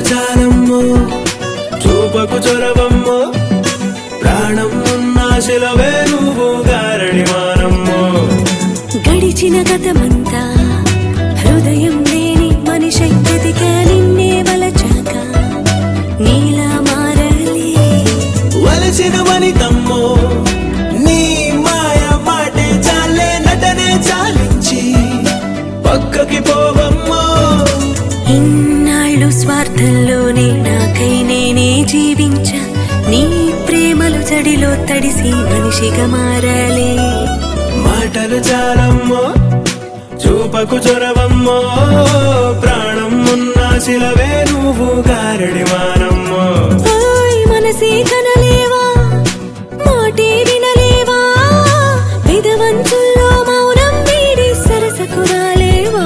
చాలమ్మో చూపకు చొరవమ్మో ప్రాణం ఉన్నాశిలవే నువ్వు గారడి మానమ్మో గడిచిన గతమంతా హృదయం లేని మనిషి ఎదిగా నిన్నే వలచాక నీలా మారలే వలసిన వనితమ్మో నీ మాయ మాటే చాలే నటనే చాలించి పక్కకి పోవమ్మో ఇన్నాళ్ళు స్వార్థంలోనే నాకై నేనే జీవించా నీ ప్రేమలు చడిలో తడిసి మనిషిగా మారాలే మాటలు చాలమ్మో చూపకు చొరవమ్మో ప్రాణం ఉన్నాశిలవే నువ్వు గారడి మానమ్మో ఓయ్ మనసే కనలేవా మాటే వినలేవా పెదవంచుల్లో మౌనం వీడి సరసకు రాలేవా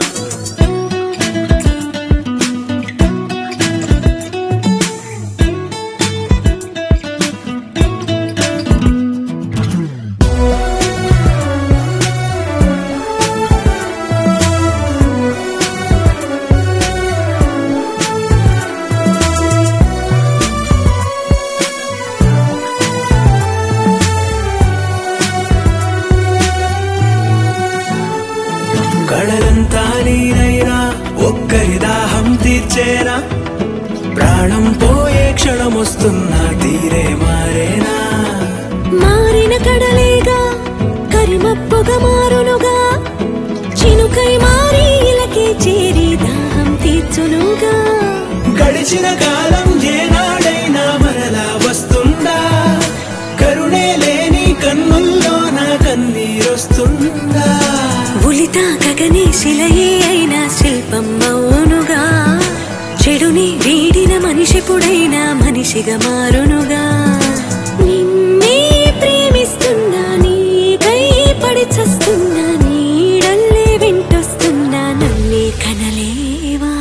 కడలంతా నీరైనా ఒక్కరి దాహం తీర్చేనా ప్రాణం పోయే క్షణం వస్తున్నా తీరే మారేనా మారిన కడలేగా కరిమప్పుగా మారునుగా చినుకై మారి ఇలకే చేరి దాహం తీర్చునుగా గడిచిన కాలం ఏనాడైనా మరలా వస్తుందా కరుణే లేని కన్నుల్లో నా కన్నీరొస్తుందా ఉలితా గగనే శిలయే అయిన శిల్పం మౌనుగా చెడుని వీడిన మనిషిపుడైనా మనిషిగా మారునుగా నిన్నే ప్రేమిస్తున్నా నీకై పడి చస్తున్నా నీడల్లే వింటొస్తున్నా నన్నే కనలేవా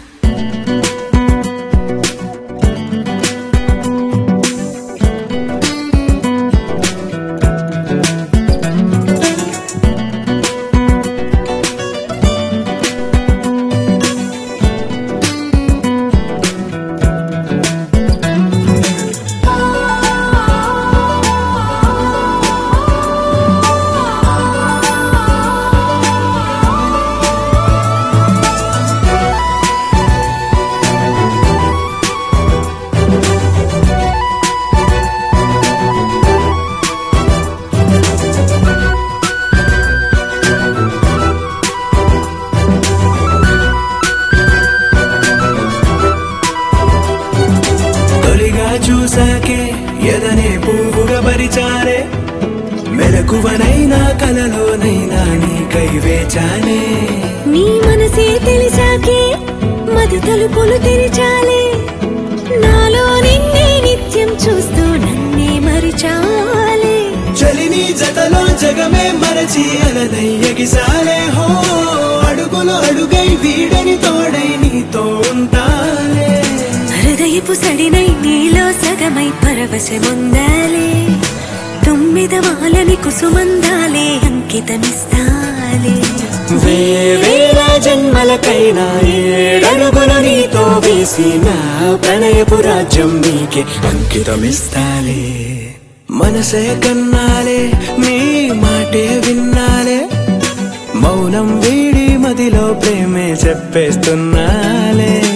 తొలిగా చూసాకే ఎదనే పువ్వుగా పరిచారే మెలకువనైనా కలలోనైనా నీకై వేచానే నీ మనసే తెలిసాకే మది తలుపులు తెరిచాలే నాలో నిన్నే నిత్యం చూస్తూ నన్నే మరిచాలే చలిని జతలో జగమే మరచి అలనై ఎగిసాలే హో అడుగులు అడుగై వీడని తోడై నీతో ఉంటానే హృదయపు సడినై నీలో సగమై పరవశముందాలే తొమ్మిదవాలని కుసుమందాలే అంకితమిస్తాలే వేవేల జన్మలకైనా ఏడడుగులు నీతో వేసిన ప్రణయపు రాజ్యం నీకే అంకితమిస్తాలే మనసే కన్నాలే నీ మాటే విన్నాలే మౌనం వీడి మదిలో ప్రేమే చెప్పేస్తున్నాలే